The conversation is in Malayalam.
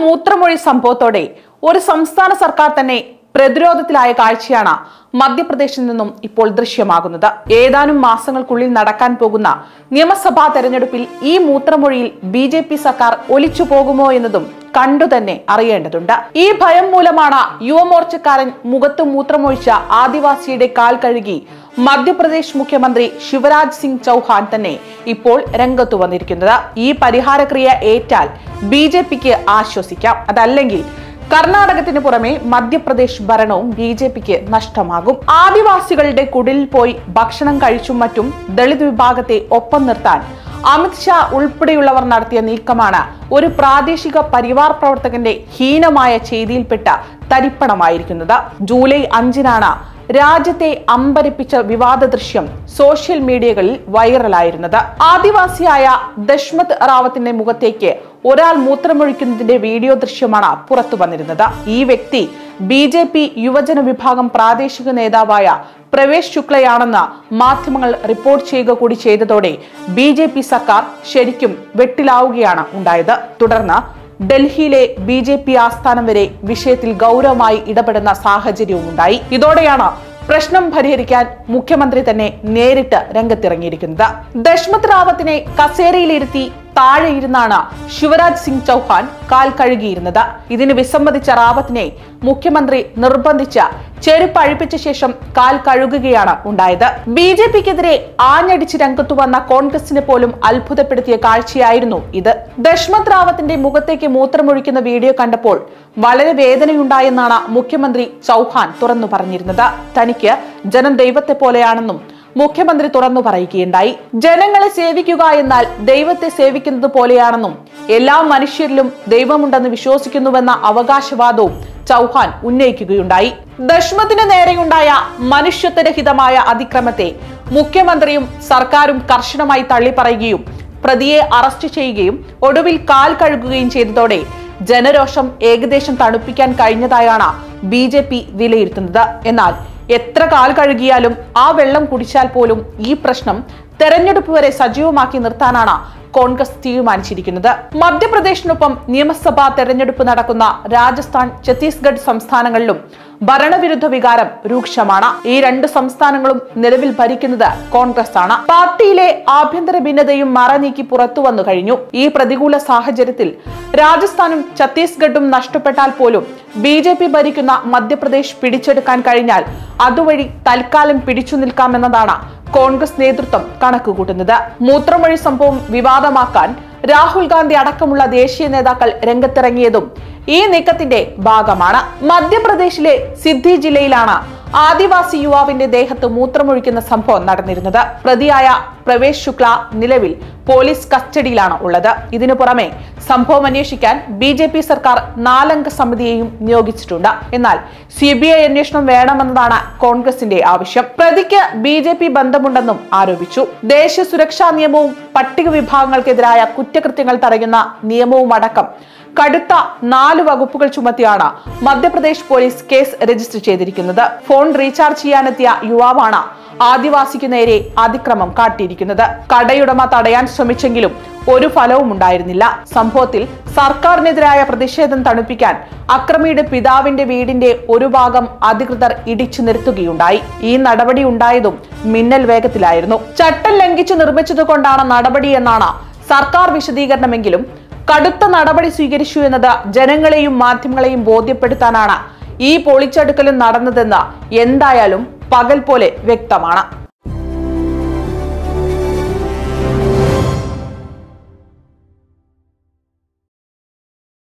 മൂത്രമൊഴി സംഭവത്തോടെ ഒരു സംസ്ഥാന സർക്കാർ തന്നെ പ്രതിരോധത്തിലായ കാഴ്ചയാണ് മധ്യപ്രദേശിൽ നിന്നും ഇപ്പോൾ ദൃശ്യമാകുന്നത് ഏതാനും മാസങ്ങൾക്കുള്ളിൽ നടക്കാൻ പോകുന്ന നിയമസഭാ തെരഞ്ഞെടുപ്പിൽ ഈ മൂത്രമൊഴിയിൽ ബി ജെ പി സർക്കാർ ഒലിച്ചു പോകുമോ എന്നതും കണ്ടു തന്നെ അറിയേണ്ടതുണ്ട് ഈ ഭയം മൂലമാണ് യുവമോർച്ചക്കാരൻ മുഖത്ത് മൂത്രമൊഴിച്ച ആദിവാസിയുടെ കാൽ കഴുകി മധ്യപ്രദേശ് മുഖ്യമന്ത്രി ശിവരാജ് സിംഗ് ചൗഹാൻ തന്നെ ഇപ്പോൾ രംഗത്തു വന്നിരിക്കുന്നത് ഈ പരിഹാരക്രിയ ഏറ്റാൽ ബി ജെ പിക്ക് ആശ്വസിക്കാം അതല്ലെങ്കിൽ കർണാടകത്തിന് പുറമെ മധ്യപ്രദേശ് ഭരണവും ബി ജെ പിക്ക് നഷ്ടമാകും ആദിവാസികളുടെ കുടിലിൽ പോയി ഭക്ഷണം കഴിച്ചും മറ്റും ദളിത് വിഭാഗത്തെ ഒപ്പം നിർത്താൻ അമിത്ഷാ ഉൾപ്പെടെയുള്ളവർ നടത്തിയ നീക്കമാണ് ഒരു പ്രാദേശിക പരിവാർ പ്രവർത്തകന്റെ ഹീനമായ ചെയ്തിയിൽപ്പെട്ട തരിപ്പണമായിരിക്കുന്നത് ജൂലൈ അഞ്ചിനാണ് രാജ്യത്തെ അമ്പരപ്പിച്ച വിവാദ ദൃശ്യം സോഷ്യൽ മീഡിയകളിൽ വൈറലായിരുന്നത് ആദിവാസിയായ ദഷ്മത് റാവത്തിന്റെ മുഖത്തേക്ക് ഒരാൾ മൂത്രമൊഴിക്കുന്നതിന്റെ വീഡിയോ ദൃശ്യമാണ് പുറത്തു വന്നിരുന്നത് ഈ വ്യക്തി ബി ജെ പി യുവജന വിഭാഗം പ്രാദേശിക നേതാവായ പ്രവേശ് ശുക്ലയാണെന്ന് മാധ്യമങ്ങൾ റിപ്പോർട്ട് ചെയ്യുക കൂടി ചെയ്തതോടെ ബി ജെ പി സർക്കാർ ശരിക്കും വെട്ടിലാവുകയാണ് ഉണ്ടായത് തുടർന്ന് ഡൽഹിയിലെ ബി ജെ പി ആസ്ഥാനം വരെ വിഷയത്തിൽ ഗൗരവമായി ഇടപെടുന്ന സാഹചര്യവും ഉണ്ടായി ഇതോടെയാണ് പ്രശ്നം പരിഹരിക്കാൻ മുഖ്യമന്ത്രി തന്നെ നേരിട്ട് രംഗത്തിറങ്ങിയിരിക്കുന്നത് ദഷ്മത് റാവത്തിനെ കസേരയിലിരുത്തി താഴെ ഇരുന്നാണ് ശിവരാജ് സിംഗ് ചൗഹാൻ കാൽ കഴുകിയിരുന്നത് ഇതിന് വിസമ്മതിച്ച റാവത്തിനെ മുഖ്യമന്ത്രി നിർബന്ധിച്ച ചെരുപ്പ് അഴിപ്പിച്ച ശേഷം കാൽ കഴുകുകയാണ് ഉണ്ടായത് ബി ജെ പിക്കെതിരെ ആഞ്ഞടിച്ച് രംഗത്തു വന്ന കോൺഗ്രസിനെ പോലും അത്ഭുതപ്പെടുത്തിയ കാഴ്ചയായിരുന്നു ഇത് ദഷ്മത് റാവത്തിന്റെ മുഖത്തേക്ക് മൂത്രമൊഴിക്കുന്ന വീഡിയോ കണ്ടപ്പോൾ വളരെ വേദനയുണ്ടായെന്നാണ് മുഖ്യമന്ത്രി ചൗഹാൻ തുറന്നു പറഞ്ഞിരുന്നത് തനിക്ക് ജനം ദൈവത്തെ പോലെയാണെന്നും മുഖ്യമന്ത്രി തുറന്നു പറയുകയുണ്ടായി ജനങ്ങളെ സേവിക്കുക എന്നാൽ ദൈവത്തെ സേവിക്കുന്നത് പോലെയാണെന്നും എല്ലാ മനുഷ്യരിലും ദൈവമുണ്ടെന്ന് വിശ്വസിക്കുന്നുവെന്ന അവകാശവാദവും ചൗഹാൻ ഉന്നയിക്കുകയുണ്ടായി ദഷ്മത്തിന് നേരെയുണ്ടായ മനുഷ്യത്വരഹിതമായ അതിക്രമത്തെ മുഖ്യമന്ത്രിയും സർക്കാരും കർശനമായി തള്ളിപ്പറയുകയും പ്രതിയെ അറസ്റ്റ് ചെയ്യുകയും ഒടുവിൽ കാൽ കഴുകുകയും ചെയ്തതോടെ ജനരോഷം ഏകദേശം തണുപ്പിക്കാൻ കഴിഞ്ഞതായാണ് ബി ജെ പി വിലയിരുത്തുന്നത് എന്നാൽ എത്ര കാൽ കഴുകിയാലും ആ വെള്ളം കുടിച്ചാൽ പോലും ഈ പ്രശ്നം തെരഞ്ഞെടുപ്പ് വരെ സജീവമാക്കി നിർത്താനാണ് കോൺഗ്രസ് തീരുമാനിച്ചിരിക്കുന്നത് മധ്യപ്രദേശിനൊപ്പം നിയമസഭാ തെരഞ്ഞെടുപ്പ് നടക്കുന്ന രാജസ്ഥാൻ ഛത്തീസ്ഗഡ് സംസ്ഥാനങ്ങളിലും ഭരണവിരുദ്ധ വികാരം രൂക്ഷമാണ് ഈ രണ്ട് സംസ്ഥാനങ്ങളും നിലവിൽ ഭരിക്കുന്നത് കോൺഗ്രസ് ആണ് പാർട്ടിയിലെ ആഭ്യന്തര ഭിന്നതയും മറനീക്കി പുറത്തു വന്നു കഴിഞ്ഞു ഈ പ്രതികൂല സാഹചര്യത്തിൽ രാജസ്ഥാനും ഛത്തീസ്ഗഡും നഷ്ടപ്പെട്ടാൽ പോലും ബി ജെ പി ഭരിക്കുന്ന മധ്യപ്രദേശ് പിടിച്ചെടുക്കാൻ കഴിഞ്ഞാൽ അതുവഴി തൽക്കാലം പിടിച്ചു നിൽക്കാമെന്നതാണ് കോൺഗ്രസ് നേതൃത്വം കണക്കുകൂട്ടുന്നത് മൂത്രമൊഴി സംഭവം വിവാദമാക്കാൻ രാഹുൽ ഗാന്ധി അടക്കമുള്ള ദേശീയ നേതാക്കൾ രംഗത്തിറങ്ങിയതും ഈ നീക്കത്തിന്റെ ഭാഗമാണ് മധ്യപ്രദേശിലെ സിദ്ധി ജില്ലയിലാണ് ആദിവാസി യുവാവിന്റെ ദേഹത്ത് മൂത്രമൊഴിക്കുന്ന സംഭവം നടന്നിരുന്നത് പ്രതിയായ പ്രവേശ് ശുക്ല നിലവിൽ പോലീസ് കസ്റ്റഡിയിലാണ് ഉള്ളത് ഇതിനു പുറമെ സംഭവം അന്വേഷിക്കാൻ ബി ജെ പി സർക്കാർ നാലംഗ സമിതിയെയും നിയോഗിച്ചിട്ടുണ്ട് എന്നാൽ സി ബി ഐ അന്വേഷണം വേണമെന്നതാണ് കോൺഗ്രസിന്റെ ആവശ്യം പ്രതിക്ക് ബി ജെ പി ബന്ധമുണ്ടെന്നും ആരോപിച്ചു ദേശീയ സുരക്ഷാ നിയമവും പട്ടിക വിഭാഗങ്ങൾക്കെതിരായ കുറ്റകൃത്യങ്ങൾ തടയുന്ന നിയമവും അടക്കം കടുത്ത നാല് വകുപ്പുകൾ ചുമത്തിയാണ് മധ്യപ്രദേശ് പോലീസ് കേസ് രജിസ്റ്റർ ചെയ്തിരിക്കുന്നത് ഫോൺ റീചാർജ് ചെയ്യാനെത്തിയ യുവാവാണ് ആദിവാസിക്ക് നേരെ അതിക്രമം കാട്ടിയിരിക്കുന്നത് കടയുടമ തടയാൻ ശ്രമിച്ചെങ്കിലും ഒരു ഫലവും ഉണ്ടായിരുന്നില്ല സംഭവത്തിൽ സർക്കാരിനെതിരായ പ്രതിഷേധം തണുപ്പിക്കാൻ അക്രമിയുടെ പിതാവിന്റെ വീടിന്റെ ഒരു ഭാഗം അധികൃതർ ഇടിച്ചു നിർത്തുകയുണ്ടായി ഈ നടപടി ഉണ്ടായതും മിന്നൽ വേഗത്തിലായിരുന്നു ചട്ടം ലംഘിച്ചു നിർമ്മിച്ചതുകൊണ്ടാണ് നടപടി എന്നാണ് സർക്കാർ വിശദീകരണമെങ്കിലും കടുത്ത നടപടി സ്വീകരിച്ചു എന്നത് ജനങ്ങളെയും മാധ്യമങ്ങളെയും ബോധ്യപ്പെടുത്താനാണ് ഈ പൊളിച്ചെടുക്കലും നടന്നതെന്ന് എന്തായാലും പകൽ പോലെ വ്യക്തമാണ്